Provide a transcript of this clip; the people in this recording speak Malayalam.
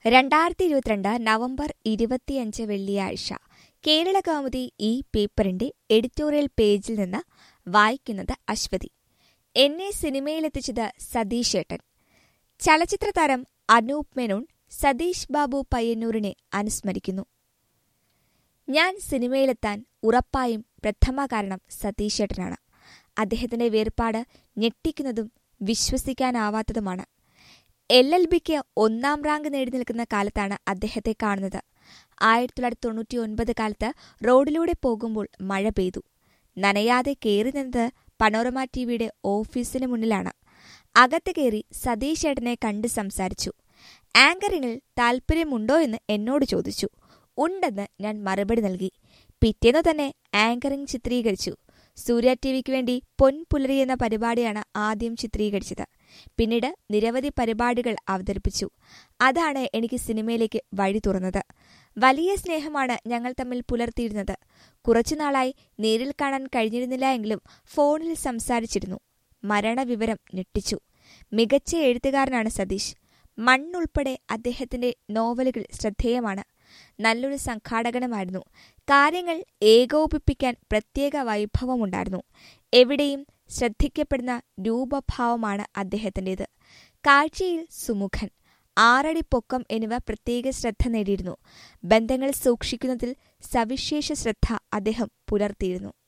രണ്ടായിരത്തി ഇരുപത്തിരണ്ട് നവംബർ ഇരുപത്തിയഞ്ച് വെള്ളിയാഴ്ച കേരള കൗമുദി ഈ പേപ്പറിന്റെ എഡിറ്റോറിയൽ പേജിൽ നിന്ന് വായിക്കുന്നത് അശ്വതി എന്നെ സിനിമയിലെത്തിച്ചത് സതീഷ് ഏട്ടൻ ചലച്ചിത്ര താരം അനൂപ് മേനോൻ സതീഷ് ബാബു പയ്യന്നൂരിനെ അനുസ്മരിക്കുന്നു ഞാൻ സിനിമയിലെത്താൻ ഉറപ്പായും പ്രഥമ കാരണം സതീഷ് ഏട്ടനാണ് അദ്ദേഹത്തിന്റെ വേർപാട് ഞെട്ടിക്കുന്നതും വിശ്വസിക്കാനാവാത്തതുമാണ് എൽ എൽ ബിക്ക് ഒന്നാം റാങ്ക് നേടി നിൽക്കുന്ന കാലത്താണ് അദ്ദേഹത്തെ കാണുന്നത് ആയിരത്തി തൊള്ളായിരത്തി തൊണ്ണൂറ്റി ഒൻപത് കാലത്ത് റോഡിലൂടെ പോകുമ്പോൾ മഴ പെയ്തു നനയാതെ കയറി നിന്നത് പനോരമ ടിവിയുടെ ഓഫീസിന് മുന്നിലാണ് അകത്ത് കയറി സതീഷ് ഏട്ടനെ കണ്ട് സംസാരിച്ചു ആങ്കറിങ്ങിൽ താൽപ്പര്യമുണ്ടോ എന്ന് എന്നോട് ചോദിച്ചു ഉണ്ടെന്ന് ഞാൻ മറുപടി നൽകി പിറ്റേന്നു തന്നെ ആങ്കറിംഗ് ചിത്രീകരിച്ചു സൂര്യ ടിവിക്ക് വേണ്ടി പൊൻപുലരി എന്ന പരിപാടിയാണ് ആദ്യം ചിത്രീകരിച്ചത് പിന്നീട് നിരവധി പരിപാടികൾ അവതരിപ്പിച്ചു അതാണ് എനിക്ക് സിനിമയിലേക്ക് വഴി തുറന്നത് വലിയ സ്നേഹമാണ് ഞങ്ങൾ തമ്മിൽ പുലർത്തിയിരുന്നത് കുറച്ചുനാളായി നേരിൽ കാണാൻ കഴിഞ്ഞിരുന്നില്ല എങ്കിലും ഫോണിൽ സംസാരിച്ചിരുന്നു മരണവിവരം ഞെട്ടിച്ചു മികച്ച എഴുത്തുകാരനാണ് സതീഷ് മണ്ണുൾപ്പെടെ അദ്ദേഹത്തിന്റെ നോവലുകൾ ശ്രദ്ധേയമാണ് നല്ലൊരു സംഘാടകനുമായിരുന്നു കാര്യങ്ങൾ ഏകോപിപ്പിക്കാൻ പ്രത്യേക വൈഭവമുണ്ടായിരുന്നു എവിടെയും ശ്രദ്ധിക്കപ്പെടുന്ന രൂപഭാവമാണ് അദ്ദേഹത്തിൻ്റെത് കാഴ്ചയിൽ സുമുഖൻ ആറടി പൊക്കം എന്നിവ പ്രത്യേക ശ്രദ്ധ നേടിയിരുന്നു ബന്ധങ്ങൾ സൂക്ഷിക്കുന്നതിൽ സവിശേഷ ശ്രദ്ധ അദ്ദേഹം പുലർത്തിയിരുന്നു